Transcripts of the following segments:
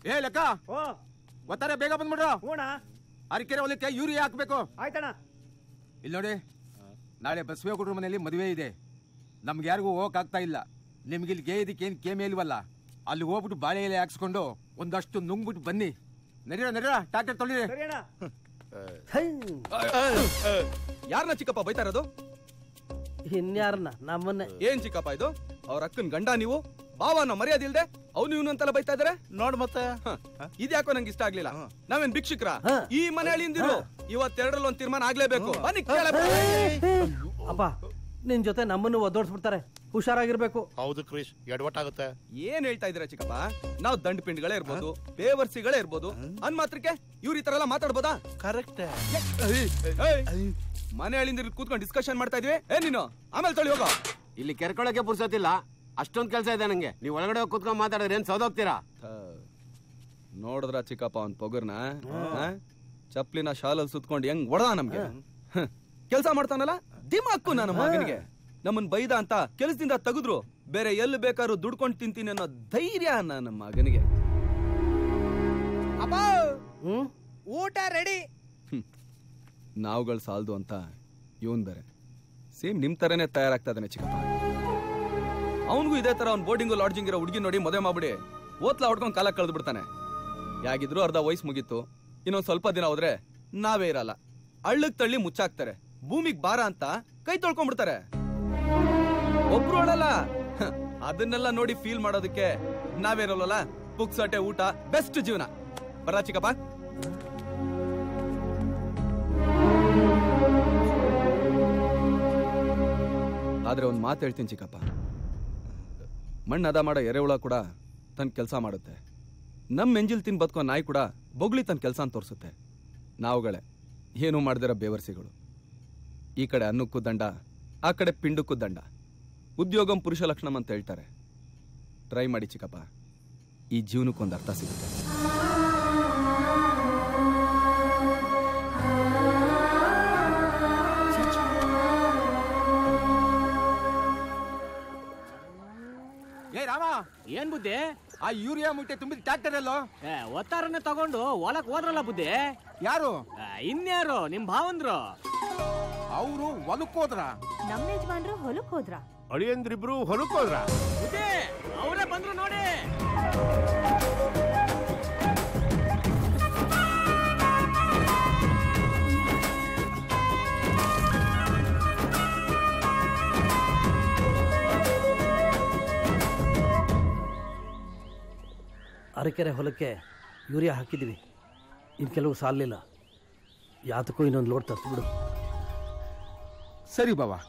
ಏ ಲೆಕ್ಕ ಓ ಒತ್ತಾರೆ ಬೇಗ ಬಂದ್ಬಿಡ್ರು ಹೂಣ ಅರಿಕೆರೆ ಹೊಲಕ್ಕೆ ಯೂರಿಯಾ ಹಾಕ್ಬೇಕು ಆಯ್ತಣ್ಣ ಇಲ್ಲಿ ನೋಡಿ ನಾಳೆ ಬಸವೆ ಕೊಟ್ರ ಮನೆಯಲ್ಲಿ ಮದುವೆ ಇದೆ ನಮ್ಗೆ ಯಾರಿಗೂ ಹೋಗಕ್ ಆಗ್ತಾ ಇಲ್ಲ ನಿಮ್ಗೆ ಇಲ್ಲಿ ಗೇಯದಕ್ಕೆ ಏನು ಕೇಮೆ ಇಲ್ವಲ್ಲ ಅಲ್ಲಿ ಹೋಗ್ಬಿಟ್ಟು ಬಾಳೆ ಎಲೆ ಹಾಕ್ಸ್ಕೊಂಡು ಒಂದಷ್ಟು ನುಂಗ್ಬಿಟ್ಟು ಬನ್ನಿ ನಡೀರ ನಡೀರ ಟ್ರಾಕ್ಟರ್ ತೊಳಿರಿ ಸರಿ ಅಣ್ಣ ಯಾರನ್ನ ಚಿಕ್ಕಪ್ಪ ಬೈತಾ ಇರೋದು ಇನ್ಯಾರನ್ನ ನಮ್ಮನ್ನೇ ಏನ್ ಚಿಕ್ಕಪ್ಪ ಇದು ಅವ್ರ ಅಕ್ಕನ್ ಗಂಡ ನೀವು ಭಾವನ ಮರ್ಯಾದೆ ಇಲ್ದೆ ಅವನು ಇವನು ಅಂತೆಲ್ಲ ಬೈತಾ ಇದಾರೆ ನೋಡ್ ಮತ್ತೆ ಇದ್ಯಾಕೋ ನಂಗೆ ಇಷ್ಟ ಆಗ್ಲಿಲ್ಲ ನಾವೇನ್ ಭಿಕ್ಷುಕ್ರ ಹಾ. ಈ ಮನೆಯಲ್ಲಿಂದಿರು ಇವತ್ತೆರಡರಲ್ಲಿ ಒಂದ್ ತೀರ್ಮಾನ ಆಗ್ಲೇಬೇಕು ಬನ್ನಿ ಕೇಳಪ್ಪ. ಅಪ್ಪ ನಿನ್ ಜೊತೆ ನಮ್ಮನ್ನು ಒದ್ದೋಡ್ಸ್ಬಿಡ್ತಾರೆ ಹುಷಾರಾಗಿರ್ಬೇಕು ಹೌದು ಕ್ರಿಶ್ ಎಡವಟ್ಟಾಗುತ್ತೆ ಏನ್ ಹೇಳ್ತಾ ಇದೀರ ಚಿಕ್ಕಪ್ಪ ನಾವು ದಂಡ ಪಿಂಡ್ಗಳೇ ಇರ್ಬೋದು ಬೇವರ್ಸಿಗಳೇ ಇರ್ಬೋದು ಅನ್ ಮಾತ್ರಕ್ಕೆ ಇವ್ರ ಈ ತರ ಎಲ್ಲ ಮಾತಾಡ್ಬೋದಾ ಕರೆಕ್ಟ್ ಏಯ್, ಮನೆ ಅಳಿಂದ ಕೂತ್ಕೊಂಡು ಡಿಸ್ಕಷನ್ ಮಾಡ್ತಾ ಇದೀವಿ ಏ ನೀನು ಆಮೇಲೆ ತೊಳಿ ಹೋಗೋ ಇಲ್ಲಿ ಕೆರ್ಕೊಳಕ್ಕೆ ಪುರ್ಸೋತಿಲ್ಲ ಅಷ್ಟೊಂದ್ ಕೆಲಸ ಇದೆ ನಂಗೆ ನೀವು ಒಳಗಡೆ ಹೋಗಿ ಕುತ್ಕೊಂಡ್ ಮಾತಾಡಿದ್ರೆ ಏನ್ ಸೌದೋಗ್ತೀರಾ ನೋಡಿದ್ರ ಚಿಕ್ಕಪ್ಪ ಅವ್ನ್ ಪೊಗರ್ನ ಆ? ಚಪ್ಲಿನ ಶಾಲಲ್ಲಿ ಸುತ್ಕೊಂಡು ಹೆಂಗ್ ಹೊಡೆದ ನಮ್ಗೆ ಕೆಲಸ ಮಾಡ್ತಾನಲ್ಲ ದಿಮಾಕು ನನ್ನ ಮಗನಿಗೆ ನಮ್ಮನ್ ಬೈದ ಅಂತ ಕೆಲಸದಿಂದ ತೆಗೆದ್ರು ಬೇರೆ ಎಲ್ಲಿ ಬೇಕಾದ್ರೂ ದುಡ್ಕೊಂಡು ತಿಂತೀನಿ ಅನ್ನೋ ಧೈರ್ಯ ನನ್ನ ಮಗನಿಗೆ ಅಪ್ಪ ಹ್ಮ್ ಊಟ ರೆಡಿ ನಾವುಗಳು ಸಾಲ್ದು ಅಂತ ಇವನ್ ಬೇರೆ ಸೇಮ್ ನಿಮ್ ತರನೇ ತಯಾರಾಗ್ತಾ ಇದ್ದಾನೆ ಚಿಕ್ಕಪ್ಪ ಅವನಿಗೂ ಇದೇ ತರ ಅವ್ನ್ ಬೋರ್ಡಿಂಗು ಲಾಡ್ಜಿಂಗ್ ಇರೋ ಹುಡುಗಿ ನೋಡಿ ಮದುವೆ ಮಾಡ್ಬಿಡಿ ಓತ್ಲಾ ಹೊಡ್ಕೊಂಡು ಕಾಲ ಕಳೆದು ಬಿಡ್ತಾನೆ ಯಾಗಿದ್ರು ಅರ್ಧ ವಯಸ್ಸು ಮುಗೀತು ಇನ್ನೊಂದ್ ಸ್ವಲ್ಪ ದಿನ ಹೋದ್ರೆ ನಾವೇ ಇರಲ್ಲ ಹಳ್ಳಕ್ ತಳ್ಳಿ ಮುಚ್ಚಾಕ್ತಾರೆ ಭೂಮಿಗ್ ಬಾರ ಅಂತ ಕೈ ತೊಳ್ಕೊಂಡ್ಬಿಡ್ತಾರೆ ಒಬ್ರು ಅಳಲ್ಲ ಹ, ಅದನ್ನೆಲ್ಲ ನೋಡಿ ಫೀಲ್ ಮಾಡೋದಕ್ಕೆ ನಾವೇ ಇರೋಲ್ಲ ಪುಕ್ಸಟೆ ಊಟ ಬೆಸ್ಟ್ ಜೀವನ ಬರ ಚಿಕ್ಕಪ್ಪ ಆದ್ರೆ ಒಂದ್ ಮಾತು ಹೇಳ್ತೀನಿ ಚಿಕ್ಕಪ್ಪ ಮಣ್ಣು ಹದ ಮಾಡೋ ಎರೆಹುಳ ಕೂಡ ತನ್ನ ಕೆಲಸ ಮಾಡುತ್ತೆ ನಮ್ಮ ಎಂಜಿಲ್ ತಿನ್ ಬದುಕೋ ನಾಯಿ ಕೂಡ ಬೊಗ್ಳಿ ತನ್ನ ಕೆಲಸ ತೋರಿಸುತ್ತೆ ನಾವುಗಳೇ ಏನು ಮಾಡ್ದಿರೋ ಬೇವರ್ಸಿಗಳು ಈ ಕಡೆ ಅನ್ನಕ್ಕೂ ದಂಡ ಆ ಕಡೆ ಪಿಂಡಕ್ಕೂ ದಂಡ ಉದ್ಯೋಗಂ ಪುರುಷ ಲಕ್ಷಣಂ ಅಂತ ಹೇಳ್ತಾರೆ ಟ್ರೈ ಮಾಡಿ ಚಿಕ್ಕಪ್ಪ ಈ ಜೀವನಕ್ಕೊಂದು ಅರ್ಥ ಸಿಗುತ್ತೆ ಏ ರಾಮ ಏನ್ ಬುದ್ಧಿ ಆ ಯೂರಿಯಾ ಮುಟ್ಟೆ ತುಂಬಿದ ಟ್ರಾಕ್ಟರ್ ಎಲ್ಲೋ ಏ, ಒತ್ತಾರನ್ನ ತಗೊಂಡು ಹೊಲಕ್ ಹೋದ್ರಲ್ಲ ಬುದ್ಧಿ ಯಾರು ಏ, ಇನ್ಯಾರು ನಿಮ್ ಭಾವಂದ್ರು ಅವರು ಹೊಲಕ್ಕೆ ಹೋದ್ರ ನಮ್ಮ ಯಜಮಾನ್ರು ಹೊಲಕ್ ಹೋದ್ರ ಅಳಿಯಂದ್ರಿಬ್ರು ಹೊಲಕ್ ಹೋದ್ರ ಬುದ್ಧಿ ಅವರೇ ಬಂದ್ರು ನೋಡಿ ಅರಕೆರೆ ಹೊಲಕ್ಕೆ ಯೂರಿಯಾ ಹಾಕಿದ್ದೀವಿ ಇನ್ನು ಕೆಲವು ಸಾಲಿಲ್ಲ ಯಾತಕ್ಕೂ ಇನ್ನೊಂದು ಲೋಡ್ ತರಿಸ್ಬಿಡು ಸರಿ ಬಾವಾ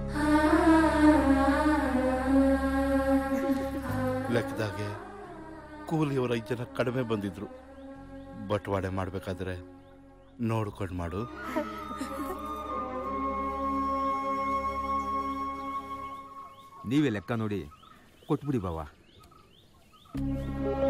ಲೆಕ್ಕದಾಗೆ ಕೂಲಿಯವರು ಐದು ಜನ ಕಡಿಮೆ ಬಂದಿದ್ರು ಬಟ್ವಾಡೆ ಮಾಡ್ಬೇಕಾದ್ರೆ ನೋಡ್ಕೊಂಡು ಮಾಡು ನೀವೇ ಲೆಕ್ಕ ನೋಡಿ ಕೊಟ್ಬಿಡಿ ಬಾವಾ